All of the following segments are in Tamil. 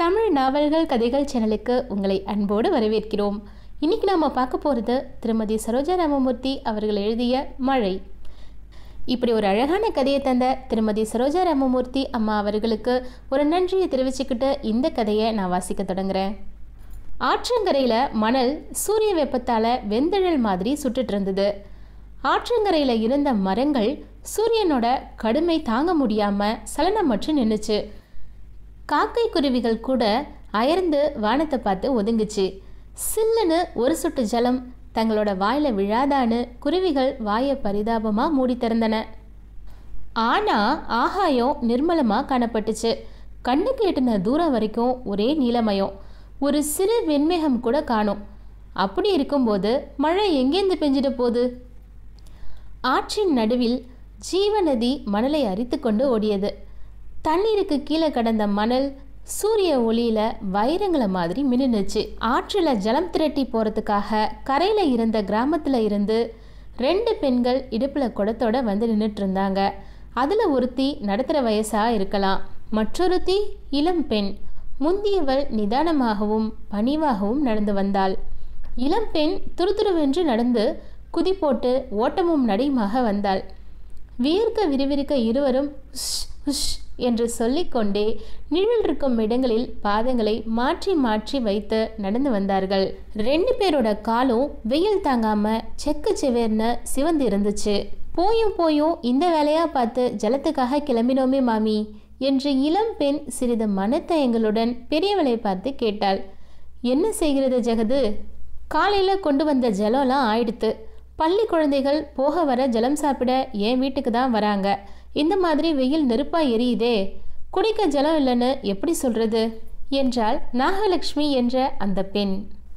தமிழ் நாவல்கள் கதைகள் சேனலுக்கு உங்களை அன்போடு வரவேற்கிறோம் இன்னைக்கு நாம பார்க்க போகிறது திருமதி சரோஜா ராமமூர்த்தி அவர்கள் எழுதிய மழை இப்படி ஒரு அழகான கதையை தந்த திருமதி சரோஜா ராமமூர்த்தி அம்மா அவர்களுக்கு ஒரு நன்றியை தெரிவிச்சுக்கிட்டு இந்த கதையை நான் வாசிக்க தொடங்குறேன் ஆற்றங்கரையில் மணல் சூரிய வெப்பத்தால் வெந்தழல் மாதிரி சுட்டுட்டு இருந்தது ஆற்றங்கரையில் இருந்த மரங்கள் சூரியனோட கடுமை தாங்க முடியாமல் சலனமற்று நின்றுச்சு காக்கை குருவிகள் கூட அயர்ந்து வானத்தை பார்த்து ஒதுங்குச்சு சில்லுன்னு ஒரு சொட்டு ஜலம் தங்களோட வாயில விழாதான்னு குருவிகள் வாயை பரிதாபமா மூடி திறந்தன ஆனா ஆகாயம் நிர்மலமா காணப்பட்டுச்சு கண்ணுக்கு எட்டின தூரம் வரைக்கும் ஒரே நீலமயம் ஒரு சிறு வெண்மேகம் கூட காணும் அப்படி இருக்கும்போது மழை எங்கேருந்து பெஞ்சிட போகுது ஆற்றின் நடுவில் ஜீவநதி மணலை அரித்து கொண்டு ஓடியது தண்ணீருக்கு கீழே கடந்த மணல் சூரிய ஒளியில வைரங்களை மாதிரி மின்னுச்சு ஆற்றில் ஜலம் திரட்டி போகிறதுக்காக கரையில் இருந்த கிராமத்தில் இருந்து ரெண்டு பெண்கள் இடுப்பில் குடத்தோட வந்து நின்றுட்டு இருந்தாங்க அதில் ஒருத்தி நடுத்தர வயசா இருக்கலாம் மற்றொருத்தி இளம் பெண் முந்தியவள் நிதானமாகவும் பணிவாகவும் நடந்து வந்தாள் இளம்பெண் துருதுருவென்று நடந்து குதி போட்டு ஓட்டமும் நடையுமாக வந்தாள் வியர்க்க விறுவிறுக்க இருவரும் உஷ் உஷ் என்று சொல்லிக்கொண்டே நிழல் இருக்கும் இடங்களில் பாதங்களை மாற்றி மாற்றி வைத்து நடந்து வந்தார்கள் ரெண்டு பேரோட காலும் வெயில் தாங்காம செக்கு செவேர்னு சிவந்து இருந்துச்சு போயும் போயும் இந்த வேலையா பார்த்து ஜலத்துக்காக கிளம்பினோமே மாமி என்று இளம் பெண் சிறிது மனத்தயங்களுடன் பெரியவளை பார்த்து கேட்டாள் என்ன செய்கிறது ஜெகது காலையில் கொண்டு வந்த ஜலம்லாம் ஆயிடுத்து பள்ளி குழந்தைகள் போக வர ஜலம் சாப்பிட என் வீட்டுக்கு தான் வராங்க இந்த மாதிரி வெயில் நெருப்பாக எரியுதே குடிக்க ஜலம் இல்லைன்னு எப்படி சொல்றது என்றாள் நாகலட்சுமி என்ற அந்த பெண்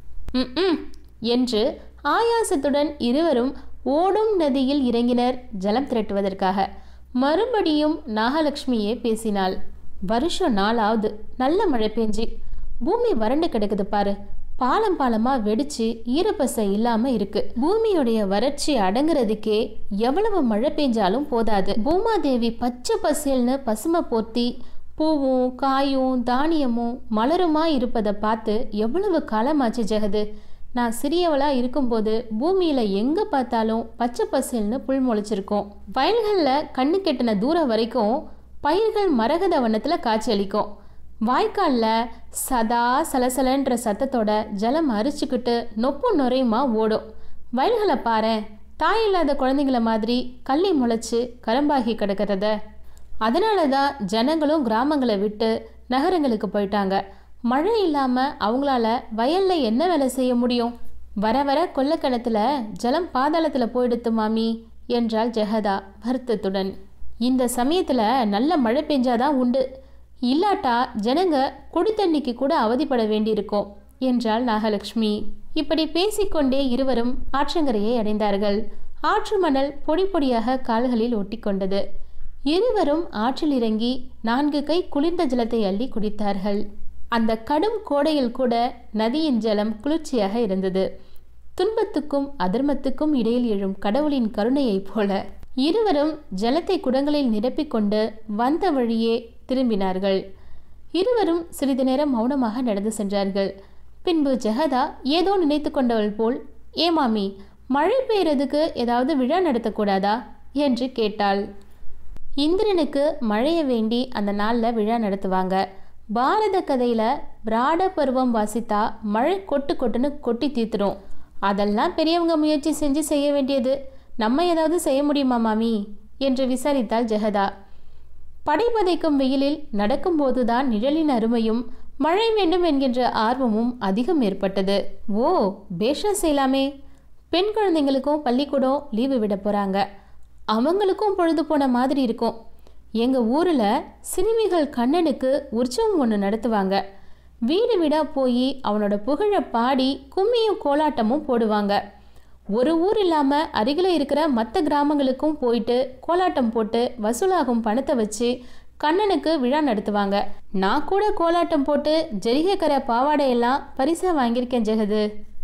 ம் என்று ஆயாசத்துடன் இருவரும் ஓடும் நதியில் இறங்கினர் ஜலம் திரட்டுவதற்காக மறுபடியும் நாகலட்சுமியே பேசினாள் வருஷம் நாளாவது நல்ல மழை பெஞ்சு பூமி வறண்டு கிடக்குது பாரு பாலம் பாலமா வெடிச்சு ஈரப்பசை இல்லாம இருக்கு பூமியுடைய வறட்சி அடங்குறதுக்கே எவ்வளவு மழை பெஞ்சாலும் போதாது பூமாதேவி பச்சை பசேல்னு பசுமை போர்த்தி பூவும் காயும் தானியமும் மலருமா இருப்பதை பார்த்து எவ்வளவு காலமாச்சு ஜெகது நான் சிறியவளா இருக்கும்போது பூமியில எங்க பார்த்தாலும் பச்சை பசேல்னு புல் முளைச்சிருக்கும் வயல்கள்ல கண்ணு கெட்டின தூரம் வரைக்கும் பயிர்கள் மரகத வண்ணத்துல காட்சியளிக்கும் வாய்க்காலில் சதா சலசலன்ற சத்தத்தோட ஜலம் அரிச்சுக்கிட்டு நொப்பு நுரையுமா ஓடும் வயல்களை பாரேன் தாய் இல்லாத குழந்தைங்கள மாதிரி கள்ளி முளைச்சு கரம்பாகி கிடக்கிறத அதனால தான் ஜனங்களும் கிராமங்களை விட்டு நகரங்களுக்கு போயிட்டாங்க மழை இல்லாமல் அவங்களால வயலில் என்ன வேலை செய்ய முடியும் வர வர கொல்லக்கிணத்துல ஜலம் பாதாளத்தில் போயிடுத்து மாமி என்றாள் ஜெகதா வருத்தத்துடன் இந்த சமயத்தில் நல்ல மழை பெஞ்சாதான் உண்டு இல்லாட்டா ஜனங்க குடி தண்ணிக்கு கூட அவதிப்பட வேண்டியிருக்கும் என்றாள் நாகலட்சுமி இப்படி பேசிக்கொண்டே இருவரும் ஆற்றங்கரையை அடைந்தார்கள் ஆற்று மணல் பொடி பொடியாக கால்களில் ஒட்டிக்கொண்டது இருவரும் ஆற்றில் இறங்கி நான்கு கை குளிர்ந்த ஜலத்தை அள்ளி குடித்தார்கள் அந்த கடும் கோடையில் கூட நதியின் ஜலம் குளிர்ச்சியாக இருந்தது துன்பத்துக்கும் அதர்மத்துக்கும் இடையில் எழும் கடவுளின் கருணையைப் போல இருவரும் ஜலத்தை குடங்களில் நிரப்பிக்கொண்டு வந்த வழியே திரும்பினார்கள் இருவரும் சிறிது நேரம் மௌனமாக நடந்து சென்றார்கள் பின்பு ஜெகதா ஏதோ நினைத்து கொண்டவள் போல் ஏ மாமி மழை பெய்யறதுக்கு ஏதாவது விழா நடத்தக்கூடாதா என்று கேட்டாள் இந்திரனுக்கு மழையை வேண்டி அந்த நாளில் விழா நடத்துவாங்க பாரத கதையில் பிராட பருவம் வாசித்தா மழை கொட்டு கொட்டுன்னு கொட்டி தீர்த்துடும் அதெல்லாம் பெரியவங்க முயற்சி செஞ்சு செய்ய வேண்டியது நம்ம ஏதாவது செய்ய முடியுமா மாமி என்று விசாரித்தாள் ஜெகதா படைபதைக்கும் வெயிலில் நடக்கும்போதுதான் நிழலின் அருமையும் மழை வேண்டும் என்கின்ற ஆர்வமும் அதிகம் ஏற்பட்டது ஓ பேஷா செய்யலாமே பெண் குழந்தைங்களுக்கும் பள்ளிக்கூடம் லீவு விட போகிறாங்க அவங்களுக்கும் பொழுது போன மாதிரி இருக்கும் எங்கள் ஊரில் சிறுமிகள் கண்ணனுக்கு உற்சவம் ஒன்று நடத்துவாங்க வீடு வீடாக போய் அவனோட புகழை பாடி கும்மியும் கோலாட்டமும் போடுவாங்க ஒரு ஊர் இல்லாமல் அருகில் இருக்கிற மற்ற கிராமங்களுக்கும் போயிட்டு கோலாட்டம் போட்டு வசூலாகும் பணத்தை வச்சு கண்ணனுக்கு விழா நடத்துவாங்க நான் கூட கோலாட்டம் போட்டு ஜரிகைக்கரை பாவாடையெல்லாம் பரிசாக வாங்கியிருக்கேன் ஜெகது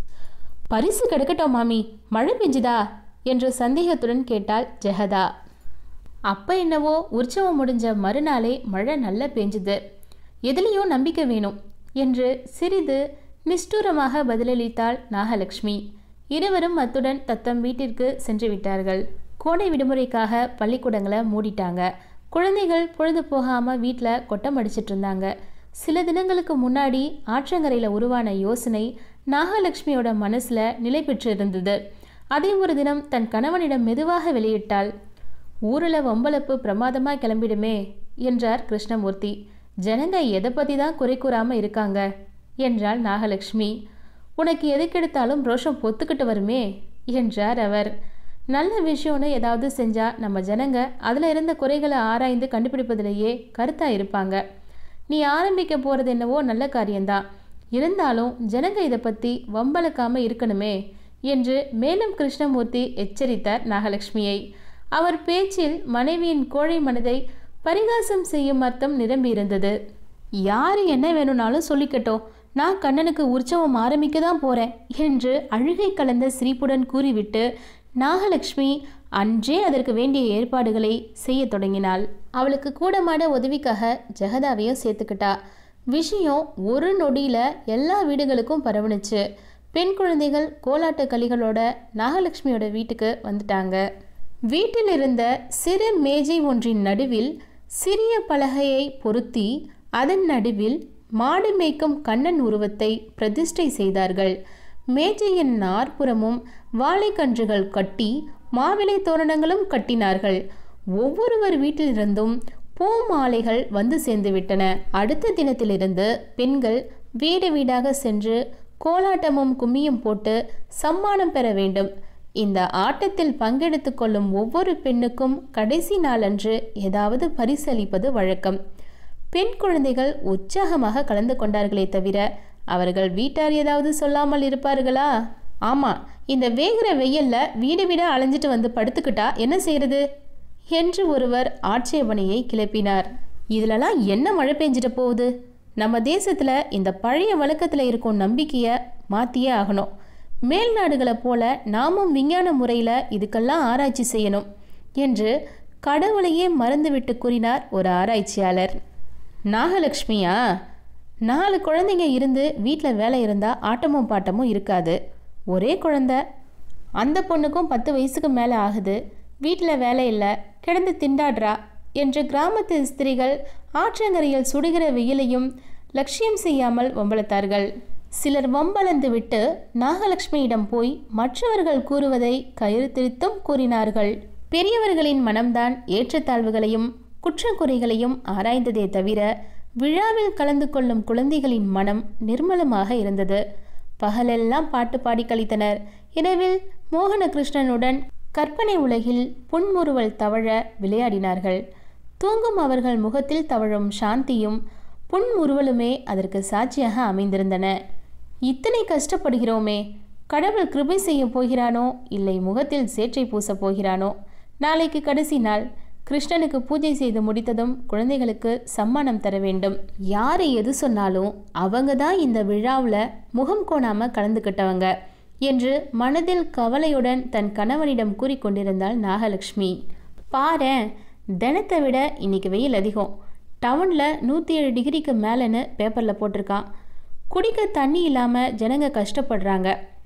பரிசு கிடைக்கட்டும் மாமி மழை பெஞ்சுதா என்று சந்தேகத்துடன் கேட்டாள் ஜெகதா அப்போ என்னவோ உற்சவம் முடிஞ்ச மறுநாளே மழை நல்லா பெஞ்சுது எதுலேயும் நம்பிக்கை வேணும் என்று சிறிது நிஷ்டூரமாக பதிலளித்தாள் நாகலட்சுமி இருவரும் அத்துடன் தத்தம் வீட்டிற்கு சென்று விட்டார்கள் கோடை விடுமுறைக்காக பள்ளிக்கூடங்களை மூடிட்டாங்க குழந்தைகள் பொழுது போகாமல் வீட்டில் கொட்டம் அடிச்சிட்டு இருந்தாங்க சில தினங்களுக்கு முன்னாடி ஆற்றங்கரையில் உருவான யோசனை நாகலட்சுமியோட மனசில் நிலை பெற்று இருந்தது அதே ஒரு தினம் தன் கணவனிடம் மெதுவாக வெளியிட்டாள் ஊரில் வம்பளப்பு பிரமாதமாக கிளம்பிடுமே என்றார் கிருஷ்ணமூர்த்தி ஜனங்க எதை பற்றி தான் குறை கூறாமல் இருக்காங்க என்றாள் நாகலட்சுமி உனக்கு எதுக்கெடுத்தாலும் ரோஷம் பொத்துக்கிட்டு வருமே என்றார் அவர் நல்ல விஷயம்னு ஏதாவது செஞ்சா நம்ம ஜனங்க அதில் இருந்த குறைகளை ஆராய்ந்து கண்டுபிடிப்பதிலேயே கருத்தாக இருப்பாங்க நீ ஆரம்பிக்க போகிறது என்னவோ நல்ல காரியம்தான் இருந்தாலும் ஜனங்க இதை பற்றி வம்பளக்காமல் இருக்கணுமே என்று மேலும் கிருஷ்ணமூர்த்தி எச்சரித்தார் நாகலட்சுமியை அவர் பேச்சில் மனைவியின் கோழை மனதை பரிகாசம் செய்யும் அர்த்தம் நிரம்பியிருந்தது யார் என்ன வேணும்னாலும் சொல்லிக்கட்டும் நான் கண்ணனுக்கு உற்சவம் ஆரம்பிக்க தான் போகிறேன் என்று அழுகை கலந்த சிரிப்புடன் கூறிவிட்டு நாகலட்சுமி அன்றே அதற்கு வேண்டிய ஏற்பாடுகளை செய்ய தொடங்கினாள் அவளுக்கு கூடமாட உதவிக்காக ஜெகதாவையும் சேர்த்துக்கிட்டா விஷயம் ஒரு நொடியில் எல்லா வீடுகளுக்கும் பரவுனுச்சு பெண் குழந்தைகள் கோலாட்ட களிகளோட நாகலட்சுமியோட வீட்டுக்கு வந்துட்டாங்க வீட்டில் இருந்த சிறு மேஜை ஒன்றின் நடுவில் சிறிய பலகையை பொருத்தி அதன் நடுவில் மாடு மேய்க்கும் கண்ணன் உருவத்தை பிரதிஷ்டை செய்தார்கள் மேஜையின் நாற்புறமும் வாழைக்கன்றுகள் கட்டி மாவிலை தோரணங்களும் கட்டினார்கள் ஒவ்வொருவர் வீட்டிலிருந்தும் பூ மாலைகள் வந்து சேர்ந்து விட்டன அடுத்த தினத்திலிருந்து பெண்கள் வீடு வீடாக சென்று கோலாட்டமும் கும்மியும் போட்டு சம்மானம் பெற வேண்டும் இந்த ஆட்டத்தில் பங்கெடுத்து கொள்ளும் ஒவ்வொரு பெண்ணுக்கும் கடைசி நாளன்று ஏதாவது பரிசளிப்பது வழக்கம் பெண் குழந்தைகள் உற்சாகமாக கலந்து கொண்டார்களே தவிர அவர்கள் வீட்டார் ஏதாவது சொல்லாமல் இருப்பார்களா ஆமாம் இந்த வேகிற வெயில்ல வீடு வீட அலைஞ்சிட்டு வந்து படுத்துக்கிட்டா என்ன செய்யறது என்று ஒருவர் ஆட்சேபனையை கிளப்பினார் இதிலலாம் என்ன மழை பெஞ்சிட்டு போகுது நம்ம தேசத்தில் இந்த பழைய வழக்கத்தில் இருக்கும் நம்பிக்கையை மாற்றியே ஆகணும் மேல் நாடுகளை போல நாமும் விஞ்ஞான முறையில் இதுக்கெல்லாம் ஆராய்ச்சி செய்யணும் என்று கடவுளையே மறந்துவிட்டு கூறினார் ஒரு ஆராய்ச்சியாளர் நாகலட்சுமியா நாலு குழந்தைங்க இருந்து வீட்டில் வேலை இருந்தால் ஆட்டமும் பாட்டமும் இருக்காது ஒரே குழந்த அந்த பொண்ணுக்கும் பத்து வயசுக்கு மேலே ஆகுது வீட்டில் வேலை இல்லை கிடந்து திண்டாடுறா என்று கிராமத்து ஸ்திரீகள் ஆற்றங்கரையில் சுடுகிற வெயிலையும் லட்சியம் செய்யாமல் வம்பளத்தார்கள் சிலர் வம்பளந்து விட்டு நாகலட்சுமியிடம் போய் மற்றவர்கள் கூறுவதை கயிறு திரித்தும் கூறினார்கள் பெரியவர்களின் மனம்தான் ஏற்றத்தாழ்வுகளையும் குற்றக்குறைகளையும் ஆராய்ந்ததே தவிர விழாவில் கலந்து கொள்ளும் குழந்தைகளின் மனம் நிர்மலமாக இருந்தது பகலெல்லாம் பாட்டு பாடி கழித்தனர் இரவில் மோகனகிருஷ்ணனுடன் கற்பனை உலகில் புன்முறுவல் தவழ விளையாடினார்கள் தூங்கும் அவர்கள் முகத்தில் தவழும் சாந்தியும் புன்முறுவலுமே அதற்கு சாட்சியாக அமைந்திருந்தன இத்தனை கஷ்டப்படுகிறோமே கடவுள் கிருபை செய்ய போகிறானோ இல்லை முகத்தில் சேற்றை பூசப் போகிறானோ நாளைக்கு கடைசி நாள் கிருஷ்ணனுக்கு பூஜை செய்து முடித்ததும் குழந்தைகளுக்கு சம்மானம் தர வேண்டும் யாரை எது சொன்னாலும் அவங்க தான் இந்த விழாவில் முகம் கோணாமல் கலந்துக்கிட்டவங்க என்று மனதில் கவலையுடன் தன் கணவனிடம் கூறிக்கொண்டிருந்தாள் நாகலட்சுமி பாரேன் தினத்தை விட இன்னைக்கு வெயில் அதிகம் டவுனில் நூற்றி ஏழு டிகிரிக்கு மேலேன்னு பேப்பரில் போட்டிருக்கான் குடிக்க தண்ணி இல்லாமல் ஜனங்க கஷ்டப்படுறாங்க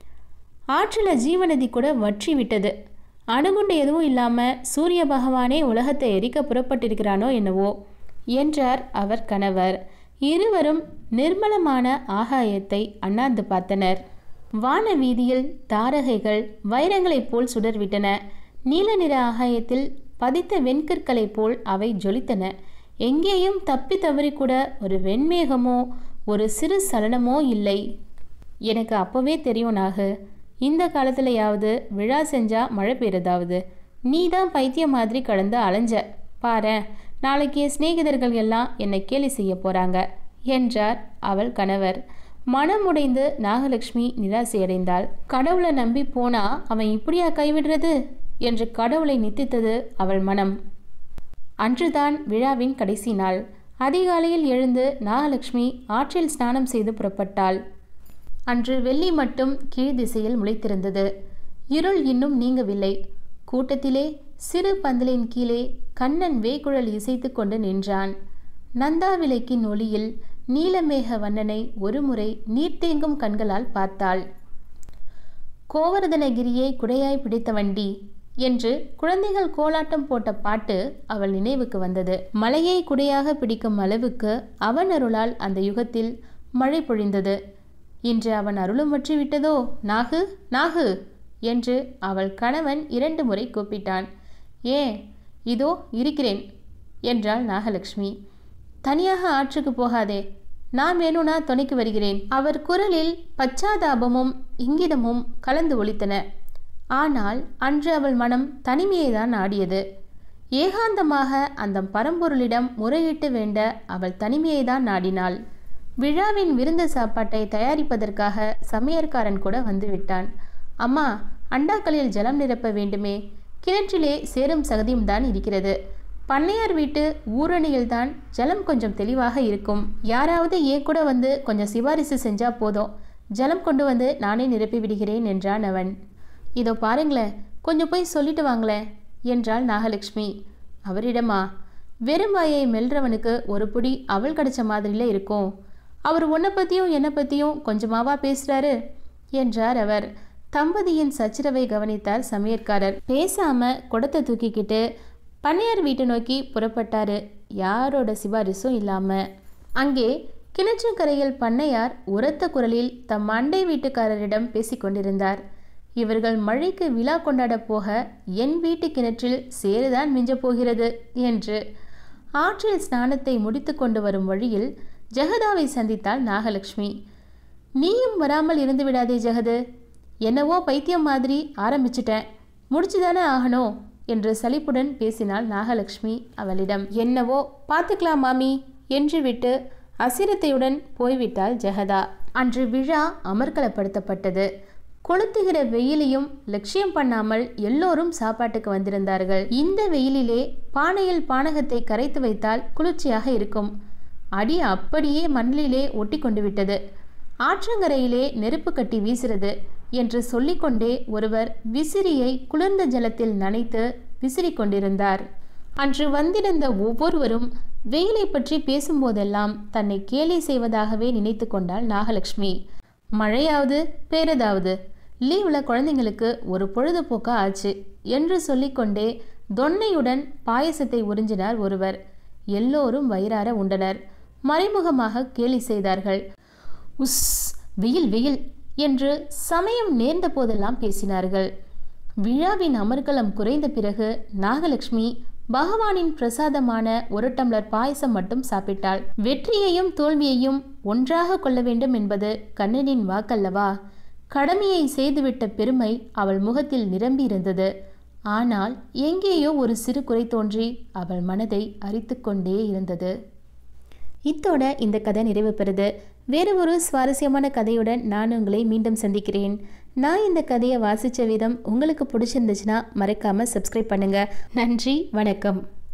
ஆற்றில் ஜீவநதி கூட வற்றி விட்டது அணுகுண்டு எதுவும் இல்லாமல் சூரிய பகவானே உலகத்தை எரிக்க புறப்பட்டிருக்கிறானோ என்னவோ என்றார் அவர் கணவர் இருவரும் நிர்மலமான ஆகாயத்தை அண்ணாந்து பார்த்தனர் வான வீதியில் தாரகைகள் வைரங்களைப் போல் சுடர்விட்டன நீல நிற ஆகாயத்தில் பதித்த வெண்கற்களைப் போல் அவை ஜொலித்தன எங்கேயும் தப்பி தவறி கூட ஒரு வெண்மேகமோ ஒரு சிறு சலனமோ இல்லை எனக்கு அப்போவே தெரியும் நாகு இந்த காலத்துலயாவது விழா செஞ்சா மழை பெய்யறதாவது நீ தான் பைத்தியம் மாதிரி கடந்து அலைஞ்ச பாரேன் நாளைக்கு என் சிநேகிதர்கள் எல்லாம் என்னை கேலி செய்ய போறாங்க என்றார் அவள் கணவர் மனமுடைந்து நாகலட்சுமி நிராசையடைந்தாள் கடவுளை நம்பி போனா அவன் இப்படியா கைவிடுறது என்று கடவுளை நித்தித்தது அவள் மனம் அன்றுதான் விழாவின் கடைசி நாள் அதிகாலையில் எழுந்து நாகலட்சுமி ஆற்றில் ஸ்நானம் செய்து புறப்பட்டாள் அன்று வெள்ளி மட்டும் கீழ் திசையில் முளைத்திருந்தது இருள் இன்னும் நீங்கவில்லை கூட்டத்திலே சிறு பந்தலின் கீழே கண்ணன் வேகுழல் இசைத்து கொண்டு நின்றான் நந்தாவிலைக்கின் ஒளியில் நீலமேக வண்ணனை ஒருமுறை நீர்த்தேங்கும் கண்களால் பார்த்தாள் கோவர்தனகிரியை குடையாய் பிடித்த வண்டி என்று குழந்தைகள் கோலாட்டம் போட்ட பாட்டு அவள் நினைவுக்கு வந்தது மலையை குடையாக பிடிக்கும் அளவுக்கு அவன் அருளால் அந்த யுகத்தில் மழை பொழிந்தது இன்று அவன் அருளும் விட்டதோ நாகு நாகு என்று அவள் கணவன் இரண்டு முறை கூப்பிட்டான் ஏன் இதோ இருக்கிறேன் என்றாள் நாகலட்சுமி தனியாக ஆற்றுக்கு போகாதே நான் வேணும்னா துணைக்கு வருகிறேன் அவர் குரலில் பச்சாதாபமும் இங்கிதமும் கலந்து ஒலித்தன ஆனால் அன்று அவள் மனம் தனிமையை தான் ஆடியது ஏகாந்தமாக அந்த பரம்பொருளிடம் முறையிட்டு வேண்ட அவள் தனிமையை தான் நாடினாள் விழாவின் விருந்து சாப்பாட்டை தயாரிப்பதற்காக சமையற்காரன் கூட வந்து விட்டான் அம்மா அண்டாக்களில் ஜலம் நிரப்ப வேண்டுமே கிணற்றிலே சேரும் சகதியும் தான் இருக்கிறது பண்ணையார் வீட்டு ஊரணியில்தான் ஜலம் கொஞ்சம் தெளிவாக இருக்கும் யாராவது ஏன் கூட வந்து கொஞ்சம் சிபாரிசு செஞ்சா போதும் ஜலம் கொண்டு வந்து நானே நிரப்பி விடுகிறேன் என்றான் அவன் இதோ பாருங்களேன் கொஞ்சம் போய் சொல்லிட்டு வாங்களேன் என்றாள் நாகலட்சுமி அவரிடமா வெறும் வாயை மெல்றவனுக்கு ஒரு புடி அவள் கிடைச்ச மாதிரில இருக்கும் அவர் உன்னை பற்றியும் என்னை பற்றியும் கொஞ்சமாவா பேசுகிறாரு என்றார் அவர் தம்பதியின் சச்சரவை கவனித்தார் சமையற்காரர் பேசாம குடத்தை தூக்கிக்கிட்டு பண்ணையார் வீட்டை நோக்கி புறப்பட்டாரு யாரோட சிபாரிசும் இல்லாம அங்கே கிணற்றுக்கரையில் பண்ணையார் உரத்த குரலில் தம் அண்டை வீட்டுக்காரரிடம் பேசிக்கொண்டிருந்தார் இவர்கள் மழைக்கு விழா கொண்டாட போக என் வீட்டு கிணற்றில் சேருதான் மிஞ்சப் போகிறது என்று ஆற்றில் ஸ்நானத்தை முடித்து கொண்டு வரும் வழியில் ஜெகதாவை சந்தித்தாள் நாகலட்சுமி நீயும் வராமல் இருந்து விடாதே ஜெகது என்னவோ பைத்தியம் மாதிரி ஆரம்பிச்சிட்டேன் முடிச்சுதானே ஆகணும் என்று சலிப்புடன் பேசினாள் நாகலட்சுமி அவளிடம் என்னவோ பார்த்துக்கலாம் மாமி என்று விட்டு அசிரத்தையுடன் போய்விட்டாள் ஜெகதா அன்று விழா அமர்க்கலப்படுத்தப்பட்டது கொளுத்துகிற வெயிலையும் லட்சியம் பண்ணாமல் எல்லோரும் சாப்பாட்டுக்கு வந்திருந்தார்கள் இந்த வெயிலிலே பானையில் பானகத்தை கரைத்து வைத்தால் குளிர்ச்சியாக இருக்கும் அடி அப்படியே மண்ணிலே ஒட்டி கொண்டு விட்டது ஆற்றங்கரையிலே நெருப்பு கட்டி வீசுறது என்று சொல்லிக்கொண்டே ஒருவர் விசிறியை குளிர்ந்த ஜலத்தில் நனைத்து விசிறிக் கொண்டிருந்தார் அன்று வந்திருந்த ஒவ்வொருவரும் வெயிலை பற்றி பேசும்போதெல்லாம் தன்னை கேலி செய்வதாகவே நினைத்து கொண்டாள் நாகலட்சுமி மழையாவது பேரதாவது லீவில் குழந்தைங்களுக்கு ஒரு பொழுதுபோக்கா ஆச்சு என்று சொல்லிக்கொண்டே தொன்னையுடன் பாயசத்தை உறிஞ்சினார் ஒருவர் எல்லோரும் வயிறார உண்டனர் மறைமுகமாக கேலி செய்தார்கள் உஸ் வெயில் வெயில் என்று சமயம் நேர்ந்த போதெல்லாம் பேசினார்கள் விழாவின் அமர்கலம் குறைந்த பிறகு நாகலட்சுமி பகவானின் பிரசாதமான ஒரு டம்ளர் பாயசம் மட்டும் சாப்பிட்டாள் வெற்றியையும் தோல்வியையும் ஒன்றாக கொள்ள வேண்டும் என்பது கண்ணனின் வாக்கல்லவா கடமையை செய்துவிட்ட பெருமை அவள் முகத்தில் நிரம்பியிருந்தது ஆனால் எங்கேயோ ஒரு சிறு குறை தோன்றி அவள் மனதை அரித்து கொண்டே இருந்தது இத்தோட இந்த கதை நிறைவு பெறுது வேறு ஒரு சுவாரஸ்யமான கதையுடன் நான் உங்களை மீண்டும் சந்திக்கிறேன் நான் இந்த கதையை வாசித்த விதம் உங்களுக்கு பிடிச்சிருந்துச்சுன்னா மறக்காமல் சப்ஸ்கிரைப் பண்ணுங்கள் நன்றி வணக்கம்